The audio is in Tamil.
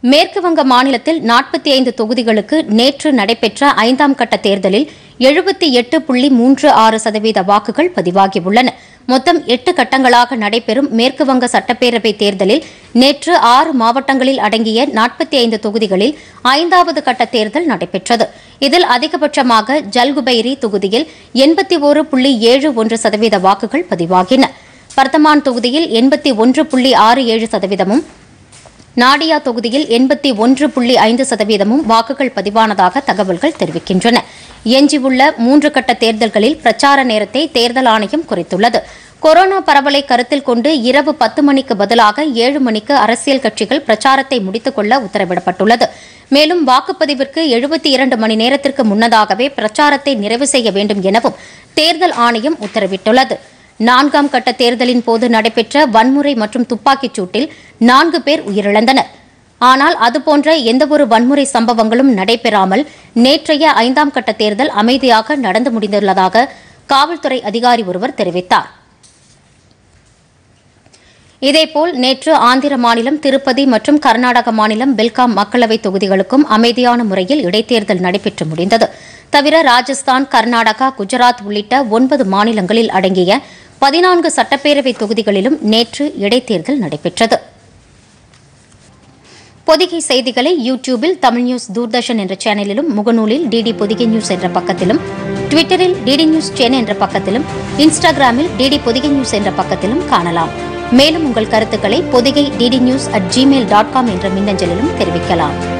மேற்கு வங்க மாநிலத்தில் நாற்பத்தி ஐந்து தொகுதிகளுக்கு நேற்று நடைபெற்ற ஐந்தாம் கட்ட தேர்தலில் எழுபத்தி எட்டு புள்ளி மூன்று ஆறு சதவீத வாக்குகள் பதிவாகியுள்ளன மொத்தம் எட்டு கட்டங்களாக நடைபெறும் மேற்கு வங்க சட்டப்பேரவை தேர்தலில் நேற்று ஆறு மாவட்டங்களில் அடங்கிய நாற்பத்தி ஐந்து தொகுதிகளில் ஐந்தாவது கட்ட தேர்தல் நடைபெற்றது இதில் அதிகபட்சமாக ஜல்குபைரி தொகுதியில் எண்பத்தி ஒரு புள்ளி ஏழு ஒன்று சதவீத வாக்குகள் பதிவாகின பர்தமான் தொகுதியில் எண்பத்தி ஒன்று புள்ளி ஆறு ஏழு சதவீதமும் நாடியா தொகுதியில் எண்பத்தி ஒன்று புள்ளி ஐந்து சதவீதமும் வாக்குகள் பதிவானதாக தகவல்கள் தெரிவிக்கின்றன எஞ்சியுள்ள மூன்று கட்ட தேர்தல்களில் பிரச்சார நேரத்தை தேர்தல் ஆணையம் குறைத்துள்ளது கொரோனா பரவலை கருத்தில் கொண்டு இரவு பத்து மணிக்கு பதிலாக ஏழு மணிக்கு அரசியல் கட்சிகள் பிரச்சாரத்தை முடித்துக் கொள்ள உத்தரவிடப்பட்டுள்ளது மேலும் வாக்குப்பதிவிற்கு எழுபத்தி இரண்டு மணி நேரத்திற்கு முன்னதாகவே பிரச்சாரத்தை நிறைவு செய்ய வேண்டும் எனவும் தேர்தல் ஆணையம் உத்தரவிட்டுள்ளது நான்காம் கட்ட தேர்தலின் போது நடைபெற்ற வன்முறை மற்றும் துப்பாக்கிச் சூட்டில் நான்கு பேர் உயிரிழந்தனர் ஆனால் அதுபோன்ற எந்தவொரு வன்முறை சம்பவங்களும் நடைபெறாமல் நேற்றைய ஐந்தாம் கட்ட தேர்தல் அமைதியாக நடந்து முடிந்துள்ளதாக காவல்துறை அதிகாரி ஒருவர் தெரிவித்தார் இதேபோல் நேற்று ஆந்திர மாநிலம் திருப்பதி மற்றும் கர்நாடக மாநிலம் பெல்காம் மக்களவைத் தொகுதிகளுக்கும் அமைதியான முறையில் இடைத்தேர்தல் நடைபெற்று முடிந்தது தவிர ராஜஸ்தான் கர்நாடகா குஜராத் உள்ளிட்ட ஒன்பது மாநிலங்களில் அடங்கிய பதினான்கு சட்டப்பேரவை தொகுதிகளிலும் நேற்று இடைத்தேர்தல் நடைபெற்றது பொதிகை செய்திகளை யூ டியூபில் தமிழ் நியூஸ் தூர்தர்ஷன் என்ற சேனலிலும் முகநூலில் டிடி பொதிகை நியூஸ் என்ற பக்கத்திலும் ட்விட்டரில் டிடி நியூஸ் சென்னை என்ற பக்கத்திலும் இன்ஸ்டாகிராமில் டிடி பொதிகை நியூஸ் என்ற பக்கத்திலும் காணலாம் மேலும் உங்கள் கருத்துக்களை Podhigai DD news at Gmail dot com என்ற மின்னஞ்சலிலும் தெரிவிக்கலாம்